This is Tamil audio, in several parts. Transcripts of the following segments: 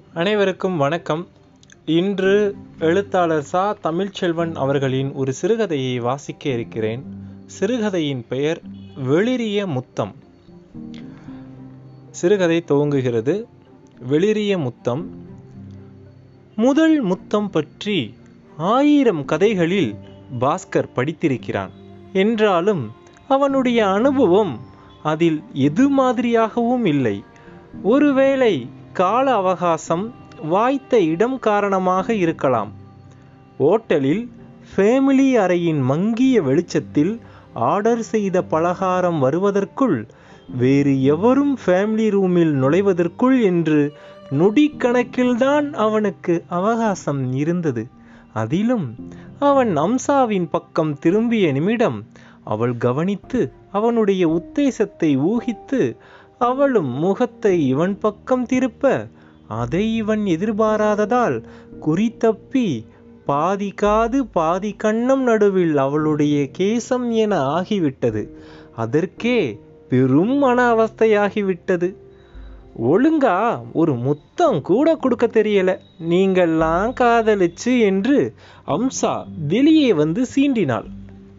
அனைவருக்கும் வணக்கம் இன்று எழுத்தாளர் சா தமிழ்ச்செல்வன் அவர்களின் ஒரு சிறுகதையை வாசிக்க இருக்கிறேன் சிறுகதையின் பெயர் வெளிரிய முத்தம் சிறுகதை துவங்குகிறது வெளிரிய முத்தம் முதல் முத்தம் பற்றி ஆயிரம் கதைகளில் பாஸ்கர் படித்திருக்கிறான் என்றாலும் அவனுடைய அனுபவம் அதில் எது மாதிரியாகவும் இல்லை ஒருவேளை கால அவகாசம் வாய்த்த இடம் காரணமாக இருக்கலாம் ஓட்டலில் ஃபேமிலி அறையின் மங்கிய வெளிச்சத்தில் ஆர்டர் செய்த பலகாரம் வருவதற்குள் வேறு எவரும் ஃபேமிலி ரூமில் நுழைவதற்குள் என்று நொடிக்கணக்கில்தான் அவனுக்கு அவகாசம் இருந்தது அதிலும் அவன் அம்சாவின் பக்கம் திரும்பிய நிமிடம் அவள் கவனித்து அவனுடைய உத்தேசத்தை ஊகித்து அவளும் முகத்தை இவன் பக்கம் திருப்ப அதை இவன் எதிர்பாராததால் குறித்தப்பி பாதி காது பாதி கண்ணம் நடுவில் அவளுடைய கேசம் என ஆகிவிட்டது அதற்கே பெரும் மன அவஸ்தையாகிவிட்டது ஒழுங்கா ஒரு முத்தம் கூட கொடுக்க தெரியல நீங்கள்லாம் காதலிச்சு என்று அம்சா வெளியே வந்து சீண்டினாள்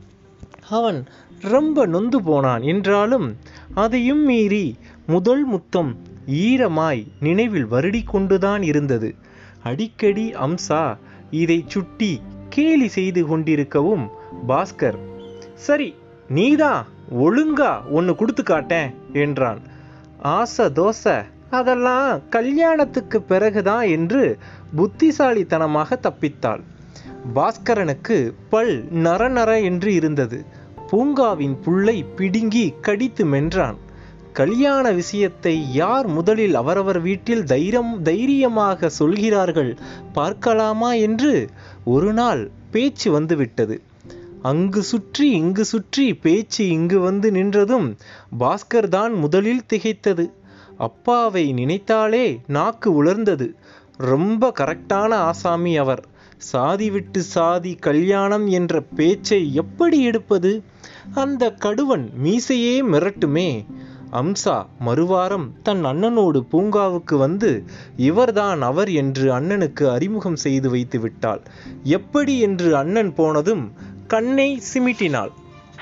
அவன் ரொம்ப நொந்து போனான் என்றாலும் அதையும் மீறி முதல் முத்தம் ஈரமாய் நினைவில் வருடி கொண்டுதான் இருந்தது அடிக்கடி அம்சா இதை சுட்டி கேலி செய்து கொண்டிருக்கவும் பாஸ்கர் சரி நீதான் ஒழுங்கா ஒன்று கொடுத்து காட்டேன் என்றான் ஆசை தோசை அதெல்லாம் கல்யாணத்துக்கு பிறகுதான் என்று புத்திசாலித்தனமாக தப்பித்தாள் பாஸ்கரனுக்கு பல் நர நர என்று இருந்தது பூங்காவின் புல்லை பிடுங்கி கடித்து மென்றான் கல்யாண விஷயத்தை யார் முதலில் அவரவர் வீட்டில் தைரம் தைரியமாக சொல்கிறார்கள் பார்க்கலாமா என்று ஒரு நாள் பேச்சு வந்துவிட்டது அங்கு சுற்றி இங்கு சுற்றி பேச்சு இங்கு வந்து நின்றதும் பாஸ்கர் தான் முதலில் திகைத்தது அப்பாவை நினைத்தாலே நாக்கு உலர்ந்தது ரொம்ப கரெக்டான ஆசாமி அவர் சாதி விட்டு சாதி கல்யாணம் என்ற பேச்சை எப்படி எடுப்பது அந்த கடுவன் மீசையே மிரட்டுமே அம்சா மறுவாரம் தன் அண்ணனோடு பூங்காவுக்கு வந்து இவர்தான் அவர் என்று அண்ணனுக்கு அறிமுகம் செய்து வைத்து விட்டாள் எப்படி என்று அண்ணன் போனதும் கண்ணை சிமிட்டினாள்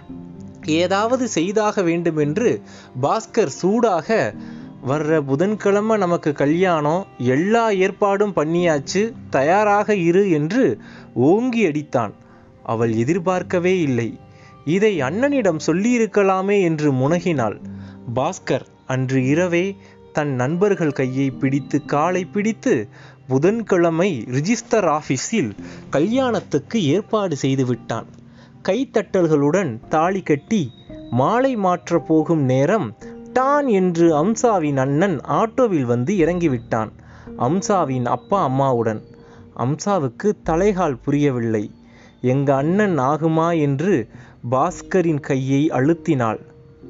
ஏதாவது செய்தாக வேண்டுமென்று பாஸ்கர் சூடாக வர்ற புதன்கிழமை நமக்கு கல்யாணம் எல்லா ஏற்பாடும் பண்ணியாச்சு தயாராக இரு என்று ஓங்கி அடித்தான் அவள் எதிர்பார்க்கவே இல்லை இதை அண்ணனிடம் சொல்லியிருக்கலாமே என்று முனகினாள் பாஸ்கர் அன்று இரவே தன் நண்பர்கள் கையை பிடித்து காலை பிடித்து புதன்கிழமை ரிஜிஸ்டர் ஆபீஸில் கல்யாணத்துக்கு ஏற்பாடு செய்து விட்டான் கைத்தட்டல்களுடன் தாலி கட்டி மாலை மாற்ற போகும் நேரம் டான் என்று அம்சாவின் அண்ணன் ஆட்டோவில் வந்து இறங்கிவிட்டான் அம்சாவின் அப்பா அம்மாவுடன் அம்சாவுக்கு தலைகால் புரியவில்லை எங்க அண்ணன் ஆகுமா என்று பாஸ்கரின் கையை அழுத்தினாள்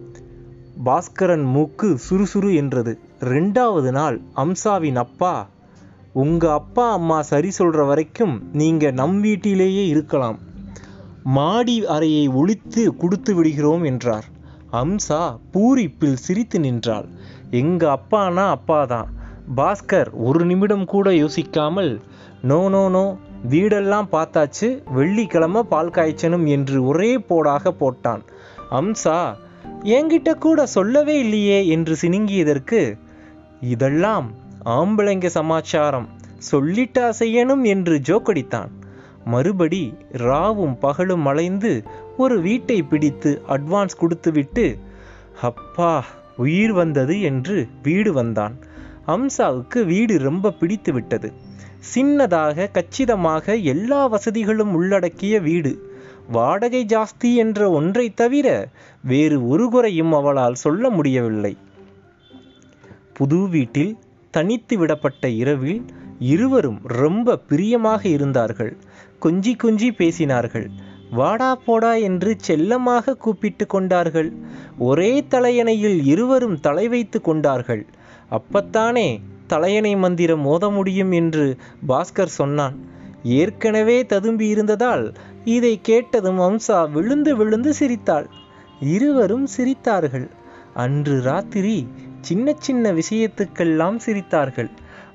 பாஸ்கரன் மூக்கு சுறுசுறு என்றது ரெண்டாவது நாள் அம்சாவின் அப்பா உங்க அப்பா அம்மா சரி சொல்ற வரைக்கும் நீங்க நம் வீட்டிலேயே இருக்கலாம் மாடி அறையை ஒழித்து கொடுத்து விடுகிறோம் என்றார் அம்சா பூரிப்பில் சிரித்து நின்றாள் எங்க அப்பானா அப்பாதான் பாஸ்கர் ஒரு நிமிடம் கூட யோசிக்காமல் நோ நோ நோ வீடெல்லாம் பார்த்தாச்சு வெள்ளிக்கிழமை பால் காய்ச்சனும் என்று ஒரே போடாக போட்டான் அம்சா என்கிட்ட கூட சொல்லவே இல்லையே என்று சினுங்கியதற்கு இதெல்லாம் ஆம்பளைங்க சமாச்சாரம் சொல்லிட்டா செய்யணும் என்று ஜோக்கடித்தான் மறுபடி ராவும் பகலும் அலைந்து ஒரு வீட்டை பிடித்து அட்வான்ஸ் கொடுத்துவிட்டு அப்பா உயிர் வந்தது என்று வீடு வந்தான் அம்சாவுக்கு வீடு ரொம்ப பிடித்து விட்டது சின்னதாக கச்சிதமாக எல்லா வசதிகளும் உள்ளடக்கிய வீடு வாடகை ஜாஸ்தி என்ற ஒன்றை தவிர வேறு ஒரு குறையும் அவளால் சொல்ல முடியவில்லை புது வீட்டில் தனித்து விடப்பட்ட இரவில் இருவரும் ரொம்ப பிரியமாக இருந்தார்கள் கொஞ்சி கொஞ்சி பேசினார்கள் வாடா போடா என்று செல்லமாக கூப்பிட்டு கொண்டார்கள் ஒரே தலையணையில் இருவரும் தலை வைத்து கொண்டார்கள் அப்பத்தானே தலையணை மந்திரம் மோத முடியும் என்று பாஸ்கர் சொன்னான் ஏற்கனவே ததும்பி இருந்ததால் இதை கேட்டதும் அம்சா விழுந்து விழுந்து சிரித்தாள் இருவரும் சிரித்தார்கள் அன்று ராத்திரி சின்ன சின்ன விஷயத்துக்கெல்லாம் சிரித்தார்கள்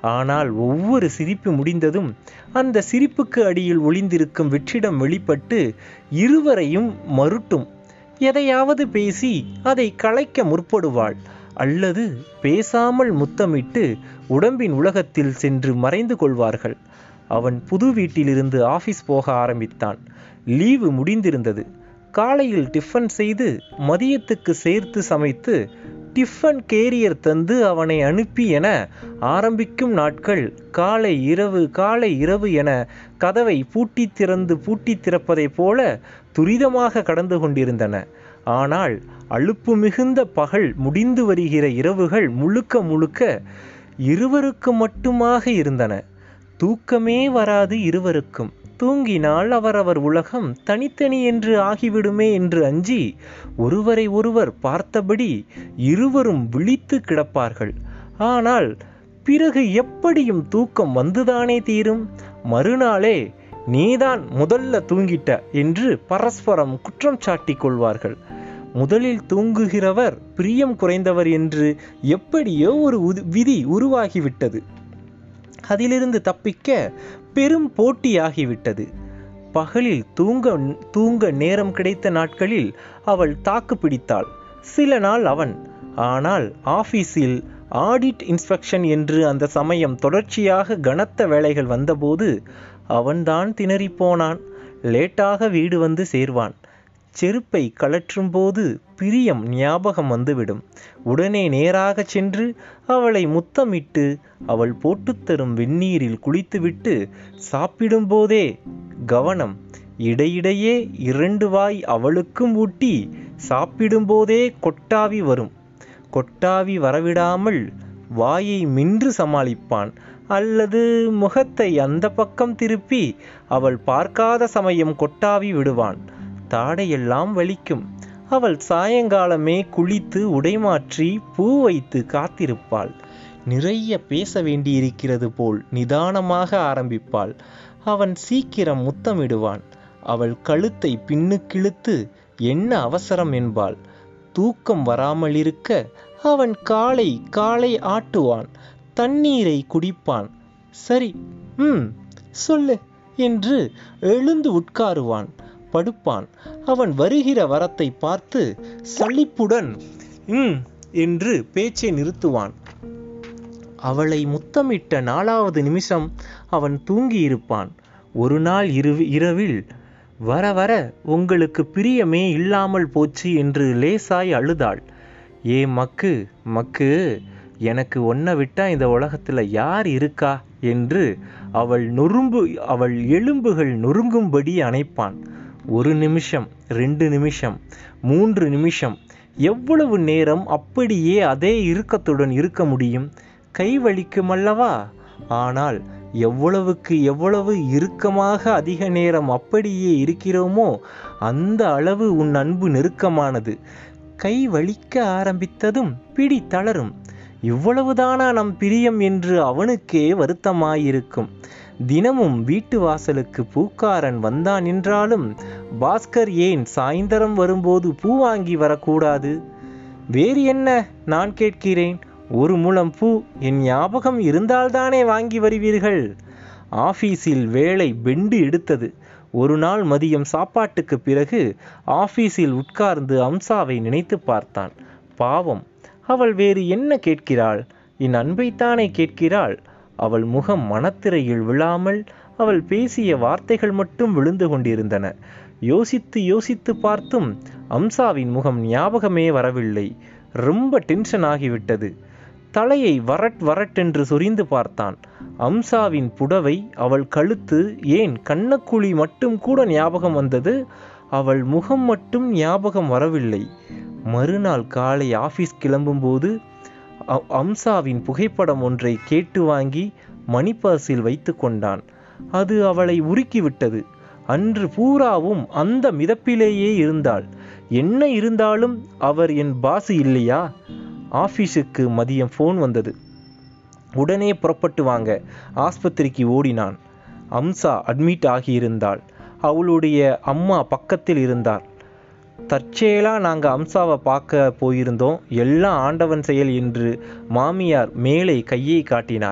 ஆனால் ஒவ்வொரு சிரிப்பு முடிந்ததும் அந்த சிரிப்புக்கு அடியில் ஒளிந்திருக்கும் வெற்றிடம் வெளிப்பட்டு இருவரையும் மருட்டும் எதையாவது பேசி அதை களைக்க முற்படுவாள் அல்லது பேசாமல் முத்தமிட்டு உடம்பின் உலகத்தில் சென்று மறைந்து கொள்வார்கள் அவன் புது வீட்டிலிருந்து ஆபீஸ் போக ஆரம்பித்தான் லீவு முடிந்திருந்தது காலையில் டிஃபன் செய்து மதியத்துக்கு சேர்த்து சமைத்து டிஃபன் கேரியர் தந்து அவனை அனுப்பி என ஆரம்பிக்கும் நாட்கள் காலை இரவு காலை இரவு என கதவை பூட்டி திறந்து பூட்டி திறப்பதைப் போல துரிதமாக கடந்து கொண்டிருந்தன ஆனால் அலுப்பு மிகுந்த பகல் முடிந்து வருகிற இரவுகள் முழுக்க முழுக்க இருவருக்கு மட்டுமாக இருந்தன தூக்கமே வராது இருவருக்கும் தூங்கினால் அவரவர் உலகம் தனித்தனி என்று ஆகிவிடுமே என்று அஞ்சி ஒருவரை ஒருவர் பார்த்தபடி இருவரும் விழித்து கிடப்பார்கள் ஆனால் பிறகு எப்படியும் தூக்கம் வந்துதானே தீரும் மறுநாளே நீதான் முதல்ல தூங்கிட்ட என்று பரஸ்பரம் குற்றம் சாட்டிக் கொள்வார்கள் முதலில் தூங்குகிறவர் பிரியம் குறைந்தவர் என்று எப்படியோ ஒரு உது- விதி உருவாகிவிட்டது அதிலிருந்து தப்பிக்க பெரும் போட்டியாகிவிட்டது பகலில் தூங்க தூங்க நேரம் கிடைத்த நாட்களில் அவள் தாக்கு பிடித்தாள் சில நாள் அவன் ஆனால் ஆபீஸில் ஆடிட் இன்ஸ்பெக்ஷன் என்று அந்த சமயம் தொடர்ச்சியாக கனத்த வேலைகள் வந்தபோது அவன்தான் திணறிப் போனான் லேட்டாக வீடு வந்து சேர்வான் செருப்பை கழற்றும் போது பிரியம் ஞாபகம் வந்துவிடும் உடனே நேராக சென்று அவளை முத்தமிட்டு அவள் போட்டுத் தரும் வெந்நீரில் குளித்துவிட்டு சாப்பிடும்போதே கவனம் இடையிடையே இரண்டு வாய் அவளுக்கும் ஊட்டி சாப்பிடும்போதே கொட்டாவி வரும் கொட்டாவி வரவிடாமல் வாயை மின்று சமாளிப்பான் அல்லது முகத்தை அந்த பக்கம் திருப்பி அவள் பார்க்காத சமயம் கொட்டாவி விடுவான் தாடையெல்லாம் வலிக்கும் அவள் சாயங்காலமே குளித்து உடைமாற்றி பூ வைத்து காத்திருப்பாள் நிறைய பேச வேண்டியிருக்கிறது போல் நிதானமாக ஆரம்பிப்பாள் அவன் சீக்கிரம் முத்தமிடுவான் அவள் கழுத்தை பின்னுக்கிழுத்து என்ன அவசரம் என்பாள் தூக்கம் வராமல் இருக்க அவன் காலை காலை ஆட்டுவான் தண்ணீரை குடிப்பான் சரி ம் சொல்லு என்று எழுந்து உட்காருவான் படுப்பான் அவன் வருகிற வரத்தை பார்த்து சலிப்புடன் ம் என்று பேச்சை நிறுத்துவான் அவளை முத்தமிட்ட நாலாவது நிமிஷம் அவன் தூங்கியிருப்பான் ஒரு நாள் இரவு இரவில் வர வர உங்களுக்கு பிரியமே இல்லாமல் போச்சு என்று லேசாய் அழுதாள் ஏ மக்கு மக்கு எனக்கு ஒன்றை விட்டா இந்த உலகத்தில் யார் இருக்கா என்று அவள் நொறும்பு அவள் எலும்புகள் நொறுங்கும்படி அணைப்பான் ஒரு நிமிஷம் ரெண்டு நிமிஷம் மூன்று நிமிஷம் எவ்வளவு நேரம் அப்படியே அதே இறுக்கத்துடன் இருக்க முடியும் கை வலிக்கும் அல்லவா ஆனால் எவ்வளவுக்கு எவ்வளவு இறுக்கமாக அதிக நேரம் அப்படியே இருக்கிறோமோ அந்த அளவு உன் அன்பு நெருக்கமானது கை வலிக்க ஆரம்பித்ததும் பிடி தளரும் இவ்வளவுதானா நம் பிரியம் என்று அவனுக்கே வருத்தமாயிருக்கும் தினமும் வீட்டு வாசலுக்கு பூக்காரன் வந்தான் என்றாலும் பாஸ்கர் ஏன் சாயந்தரம் வரும்போது பூ வாங்கி வரக்கூடாது வேறு என்ன நான் கேட்கிறேன் ஒரு முழம் பூ என் ஞாபகம் இருந்தால்தானே வாங்கி வருவீர்கள் ஆபீஸில் வேலை பெண்டு எடுத்தது ஒரு நாள் மதியம் சாப்பாட்டுக்கு பிறகு ஆபீஸில் உட்கார்ந்து அம்சாவை நினைத்து பார்த்தான் பாவம் அவள் வேறு என்ன கேட்கிறாள் என் அன்பைத்தானே கேட்கிறாள் அவள் முகம் மனத்திரையில் விழாமல் அவள் பேசிய வார்த்தைகள் மட்டும் விழுந்து கொண்டிருந்தன யோசித்து யோசித்து பார்த்தும் அம்சாவின் முகம் ஞாபகமே வரவில்லை ரொம்ப டென்ஷன் ஆகிவிட்டது தலையை வரட் வரட்டென்று சொரிந்து பார்த்தான் அம்சாவின் புடவை அவள் கழுத்து ஏன் கண்ணக்குழி மட்டும் கூட ஞாபகம் வந்தது அவள் முகம் மட்டும் ஞாபகம் வரவில்லை மறுநாள் காலை ஆபீஸ் கிளம்பும்போது அ- அம்சாவின் புகைப்படம் ஒன்றை கேட்டு வாங்கி மணிப்பர்ஸில் வைத்து கொண்டான் அது அவளை உருக்கிவிட்டது அன்று பூராவும் அந்த மிதப்பிலேயே இருந்தாள் என்ன இருந்தாலும் அவர் என் பாசு இல்லையா ஆபீஸுக்கு மதியம் ஃபோன் வந்தது உடனே புறப்பட்டு வாங்க ஆஸ்பத்திரிக்கு ஓடினான் அம்சா அட்மிட் ஆகியிருந்தாள் அவளுடைய அம்மா பக்கத்தில் இருந்தார் தற்செயலா நாங்க அம்சாவை பார்க்க போயிருந்தோம் எல்லாம் ஆண்டவன் செயல் என்று மாமியார் மேலே கையை காட்டினார்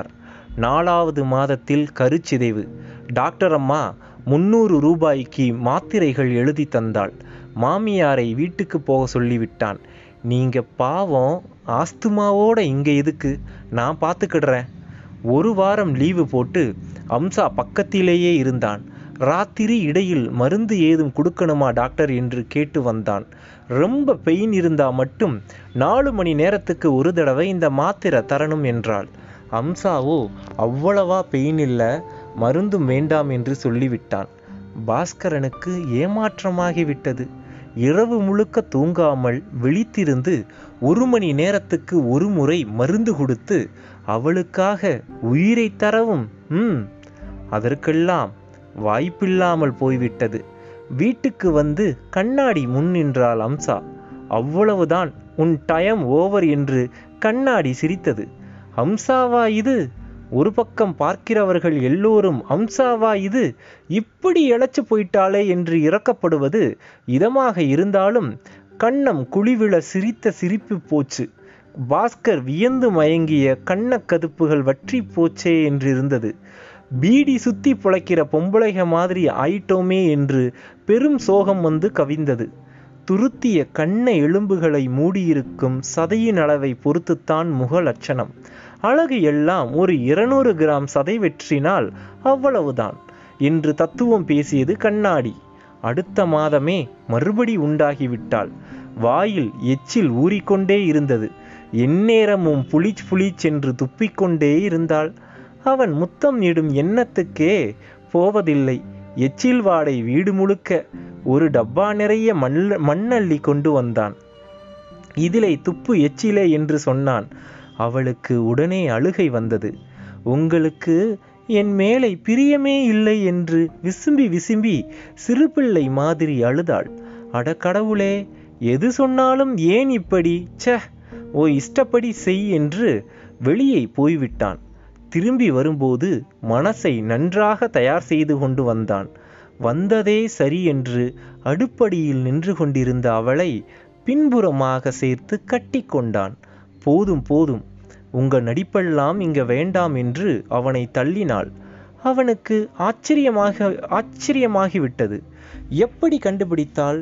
நாலாவது மாதத்தில் கருச்சிதைவு டாக்டர் அம்மா முன்னூறு ரூபாய்க்கு மாத்திரைகள் எழுதி தந்தாள் மாமியாரை வீட்டுக்கு போக சொல்லிவிட்டான் நீங்க பாவம் ஆஸ்துமாவோட இங்க எதுக்கு நான் பார்த்துக்கிடுறேன் ஒரு வாரம் லீவு போட்டு அம்சா பக்கத்திலேயே இருந்தான் ராத்திரி இடையில் மருந்து ஏதும் கொடுக்கணுமா டாக்டர் என்று கேட்டு வந்தான் ரொம்ப பெயின் இருந்தா மட்டும் நாலு மணி நேரத்துக்கு ஒரு தடவை இந்த மாத்திரை தரணும் என்றாள் அம்சாவோ அவ்வளவா பெயின் இல்லை மருந்தும் வேண்டாம் என்று சொல்லிவிட்டான் பாஸ்கரனுக்கு ஏமாற்றமாகிவிட்டது இரவு முழுக்க தூங்காமல் விழித்திருந்து ஒரு மணி நேரத்துக்கு ஒரு முறை மருந்து கொடுத்து அவளுக்காக உயிரை தரவும் ம் அதற்கெல்லாம் வாய்ப்பில்லாமல் போய்விட்டது வீட்டுக்கு வந்து கண்ணாடி முன் நின்றாள் அம்சா அவ்வளவுதான் உன் டயம் ஓவர் என்று கண்ணாடி சிரித்தது அம்சாவா இது ஒரு பக்கம் பார்க்கிறவர்கள் எல்லோரும் அம்சாவா இது இப்படி இழைச்சு போயிட்டாளே என்று இறக்கப்படுவது இதமாக இருந்தாலும் கண்ணம் குழிவிழ சிரித்த சிரிப்பு போச்சு பாஸ்கர் வியந்து மயங்கிய கண்ணக்கதுப்புகள் வற்றி போச்சே என்றிருந்தது பீடி சுத்தி புழைக்கிற பொம்பளைக மாதிரி ஆயிட்டோமே என்று பெரும் சோகம் வந்து கவிந்தது துருத்திய கண்ண எலும்புகளை மூடியிருக்கும் சதையின் அளவை பொறுத்துத்தான் முக லட்சணம் அழகு எல்லாம் ஒரு இருநூறு கிராம் சதை வெற்றினால் அவ்வளவுதான் என்று தத்துவம் பேசியது கண்ணாடி அடுத்த மாதமே மறுபடி உண்டாகிவிட்டாள் வாயில் எச்சில் ஊறிக்கொண்டே இருந்தது எந்நேரமும் புளிச் புளிச் என்று துப்பிக்கொண்டே இருந்தாள் அவன் முத்தம் இடும் எண்ணத்துக்கே போவதில்லை எச்சில் வாடை வீடு முழுக்க ஒரு டப்பா நிறைய மண் மண்ணள்ளி கொண்டு வந்தான் இதிலே துப்பு எச்சிலே என்று சொன்னான் அவளுக்கு உடனே அழுகை வந்தது உங்களுக்கு என் மேலே பிரியமே இல்லை என்று விசும்பி விசும்பி சிறுபிள்ளை மாதிரி அழுதாள் அட கடவுளே எது சொன்னாலும் ஏன் இப்படி ச்ச ஓ இஷ்டப்படி செய் என்று வெளியே போய்விட்டான் திரும்பி வரும்போது மனசை நன்றாக தயார் செய்து கொண்டு வந்தான் வந்ததே சரி என்று அடுப்படியில் நின்று கொண்டிருந்த அவளை பின்புறமாக சேர்த்து கட்டிக்கொண்டான் போதும் போதும் உங்க நடிப்பெல்லாம் இங்க வேண்டாம் என்று அவனை தள்ளினாள் அவனுக்கு ஆச்சரியமாக ஆச்சரியமாகிவிட்டது எப்படி கண்டுபிடித்தாள்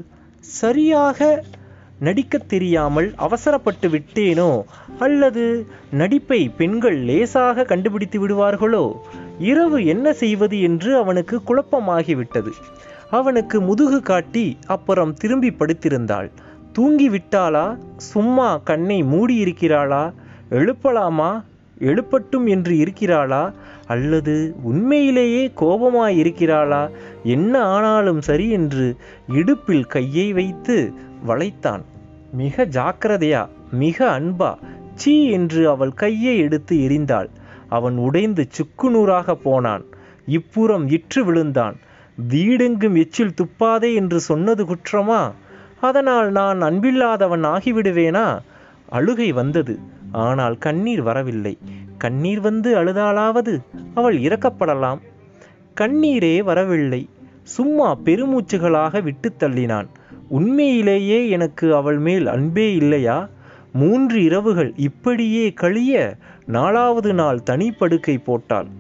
சரியாக நடிக்கத் தெரியாமல் அவசரப்பட்டு விட்டேனோ அல்லது நடிப்பை பெண்கள் லேசாக கண்டுபிடித்து விடுவார்களோ இரவு என்ன செய்வது என்று அவனுக்கு குழப்பமாகிவிட்டது அவனுக்கு முதுகு காட்டி அப்புறம் திரும்பி படுத்திருந்தாள் தூங்கி விட்டாளா சும்மா கண்ணை மூடி இருக்கிறாளா எழுப்பலாமா எழுப்பட்டும் என்று இருக்கிறாளா அல்லது உண்மையிலேயே கோபமாய் இருக்கிறாளா என்ன ஆனாலும் சரி என்று இடுப்பில் கையை வைத்து வளைத்தான் மிக ஜாக்கிரதையா மிக அன்பா சீ என்று அவள் கையை எடுத்து எரிந்தாள் அவன் உடைந்து சுக்குநூறாக போனான் இப்புறம் இற்று விழுந்தான் வீடெங்கும் எச்சில் துப்பாதே என்று சொன்னது குற்றமா அதனால் நான் அன்பில்லாதவன் ஆகிவிடுவேனா அழுகை வந்தது ஆனால் கண்ணீர் வரவில்லை கண்ணீர் வந்து அழுதாலாவது அவள் இறக்கப்படலாம் கண்ணீரே வரவில்லை சும்மா பெருமூச்சுகளாக விட்டு தள்ளினான் உண்மையிலேயே எனக்கு அவள் மேல் அன்பே இல்லையா மூன்று இரவுகள் இப்படியே கழிய நாலாவது நாள் தனி படுக்கை போட்டாள்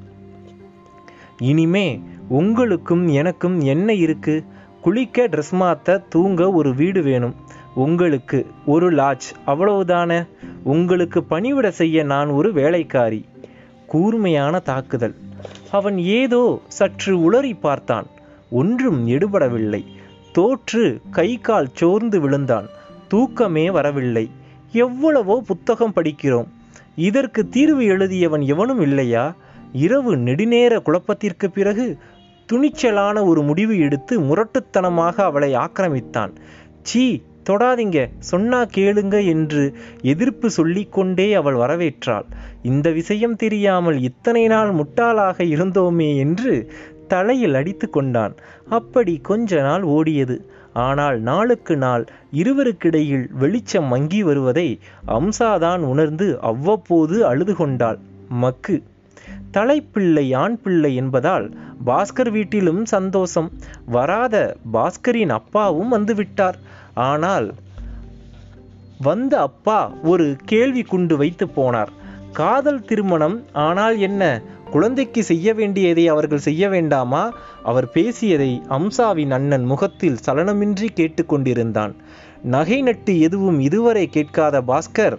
இனிமே உங்களுக்கும் எனக்கும் என்ன இருக்கு குளிக்க ட்ரெஸ் மாத்த தூங்க ஒரு வீடு வேணும் உங்களுக்கு ஒரு லாட்ஜ் அவ்வளவுதானே உங்களுக்கு பணிவிட செய்ய நான் ஒரு வேலைக்காரி கூர்மையான தாக்குதல் அவன் ஏதோ சற்று உளறி பார்த்தான் ஒன்றும் எடுபடவில்லை தோற்று கை கால் சோர்ந்து விழுந்தான் தூக்கமே வரவில்லை எவ்வளவோ புத்தகம் படிக்கிறோம் இதற்கு தீர்வு எழுதியவன் எவனும் இல்லையா இரவு நெடுநேர குழப்பத்திற்கு பிறகு துணிச்சலான ஒரு முடிவு எடுத்து முரட்டுத்தனமாக அவளை ஆக்கிரமித்தான் சீ தொடாதீங்க சொன்னா கேளுங்க என்று எதிர்ப்பு சொல்லிக்கொண்டே அவள் வரவேற்றாள் இந்த விஷயம் தெரியாமல் இத்தனை நாள் முட்டாளாக இருந்தோமே என்று தலையில் அடித்து கொண்டான் அப்படி கொஞ்ச நாள் ஓடியது ஆனால் நாளுக்கு நாள் இருவருக்கிடையில் வெளிச்சம் மங்கி வருவதை அம்சாதான் உணர்ந்து அவ்வப்போது அழுது கொண்டாள் மக்கு தலைப்பிள்ளை ஆண் பிள்ளை என்பதால் பாஸ்கர் வீட்டிலும் சந்தோஷம் வராத பாஸ்கரின் அப்பாவும் வந்துவிட்டார் ஆனால் வந்த அப்பா ஒரு கேள்வி குண்டு வைத்து போனார் காதல் திருமணம் ஆனால் என்ன குழந்தைக்கு செய்ய வேண்டியதை அவர்கள் செய்ய வேண்டாமா அவர் பேசியதை அம்சாவின் அண்ணன் முகத்தில் சலனமின்றி கேட்டுக்கொண்டிருந்தான் நகை நட்டு எதுவும் இதுவரை கேட்காத பாஸ்கர்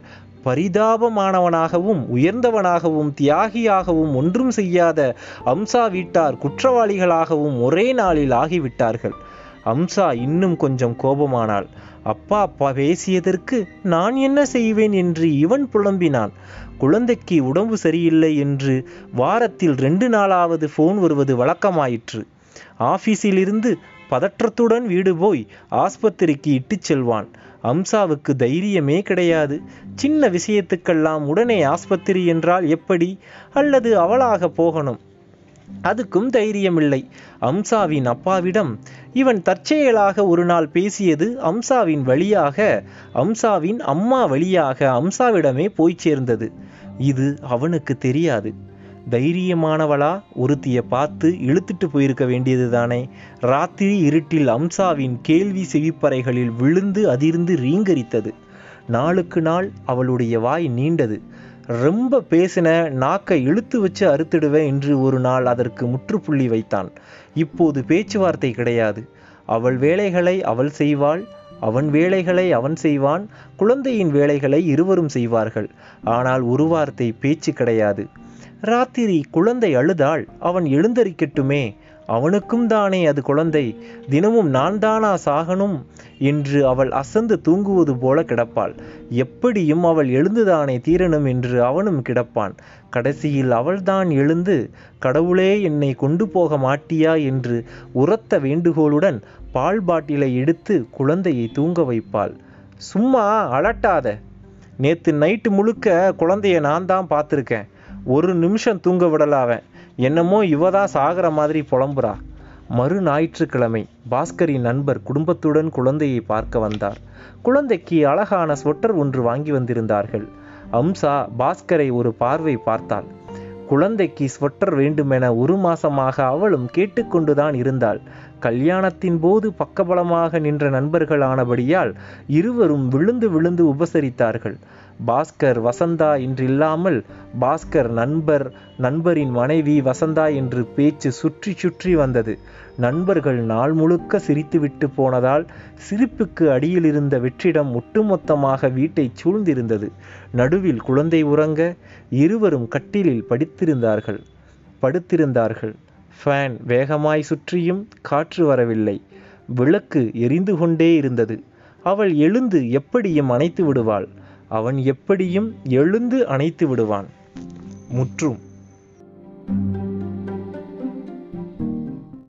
பரிதாபமானவனாகவும் உயர்ந்தவனாகவும் தியாகியாகவும் ஒன்றும் செய்யாத அம்சா வீட்டார் குற்றவாளிகளாகவும் ஒரே நாளில் ஆகிவிட்டார்கள் அம்சா இன்னும் கொஞ்சம் கோபமானாள் அப்பா அப்பா பேசியதற்கு நான் என்ன செய்வேன் என்று இவன் புலம்பினான் குழந்தைக்கு உடம்பு சரியில்லை என்று வாரத்தில் ரெண்டு நாளாவது ஃபோன் வருவது வழக்கமாயிற்று ஆபீஸிலிருந்து பதற்றத்துடன் வீடு போய் ஆஸ்பத்திரிக்கு இட்டுச் செல்வான் அம்சாவுக்கு தைரியமே கிடையாது சின்ன விஷயத்துக்கெல்லாம் உடனே ஆஸ்பத்திரி என்றால் எப்படி அல்லது அவளாக போகணும் அதுக்கும் தைரியமில்லை அம்சாவின் அப்பாவிடம் இவன் தற்செயலாக ஒரு நாள் பேசியது அம்சாவின் வழியாக அம்சாவின் அம்மா வழியாக அம்சாவிடமே போய் சேர்ந்தது இது அவனுக்கு தெரியாது தைரியமானவளா ஒருத்திய பார்த்து இழுத்துட்டு போயிருக்க வேண்டியது தானே ராத்திரி இருட்டில் அம்சாவின் கேள்வி செவிப்பறைகளில் விழுந்து அதிர்ந்து ரீங்கரித்தது நாளுக்கு நாள் அவளுடைய வாய் நீண்டது ரொம்ப பேசின நாக்கை இழுத்து வச்சு அறுத்திடுவேன் என்று ஒரு நாள் அதற்கு முற்றுப்புள்ளி வைத்தான் இப்போது பேச்சுவார்த்தை கிடையாது அவள் வேலைகளை அவள் செய்வாள் அவன் வேலைகளை அவன் செய்வான் குழந்தையின் வேலைகளை இருவரும் செய்வார்கள் ஆனால் ஒரு வார்த்தை பேச்சு கிடையாது ராத்திரி குழந்தை அழுதாள் அவன் எழுந்தரிக்கட்டுமே அவனுக்கும் தானே அது குழந்தை தினமும் நான் தானா சாகணும் என்று அவள் அசந்து தூங்குவது போல கிடப்பாள் எப்படியும் அவள் எழுந்துதானே தீரணும் என்று அவனும் கிடப்பான் கடைசியில் அவள்தான் எழுந்து கடவுளே என்னை கொண்டு போக மாட்டியா என்று உரத்த வேண்டுகோளுடன் பால் பாட்டிலை எடுத்து குழந்தையை தூங்க வைப்பாள் சும்மா அலட்டாத நேத்து நைட்டு முழுக்க குழந்தைய நான் தான் பார்த்துருக்கேன் ஒரு நிமிஷம் தூங்க விடலாவன் என்னமோ இவ தான் சாகிற மாதிரி புலம்புறா மறு ஞாயிற்றுக்கிழமை பாஸ்கரின் நண்பர் குடும்பத்துடன் குழந்தையை பார்க்க வந்தார் குழந்தைக்கு அழகான ஸ்வெட்டர் ஒன்று வாங்கி வந்திருந்தார்கள் அம்சா பாஸ்கரை ஒரு பார்வை பார்த்தாள் குழந்தைக்கு ஸ்வெட்டர் வேண்டுமென ஒரு மாசமாக அவளும் கேட்டுக்கொண்டுதான் இருந்தாள் கல்யாணத்தின் போது பக்கபலமாக நின்ற நண்பர்கள் ஆனபடியால் இருவரும் விழுந்து விழுந்து உபசரித்தார்கள் பாஸ்கர் வசந்தா என்றில்லாமல் பாஸ்கர் நண்பர் நண்பரின் மனைவி வசந்தா என்று பேச்சு சுற்றி சுற்றி வந்தது நண்பர்கள் நாள் முழுக்க சிரித்துவிட்டு போனதால் சிரிப்புக்கு அடியில் இருந்த வெற்றிடம் ஒட்டுமொத்தமாக வீட்டை சூழ்ந்திருந்தது நடுவில் குழந்தை உறங்க இருவரும் கட்டிலில் படித்திருந்தார்கள் படுத்திருந்தார்கள் ஃபேன் வேகமாய் சுற்றியும் காற்று வரவில்லை விளக்கு எரிந்து கொண்டே இருந்தது அவள் எழுந்து எப்படியும் அணைத்து விடுவாள் அவன் எப்படியும் எழுந்து அணைத்து விடுவான் முற்றும்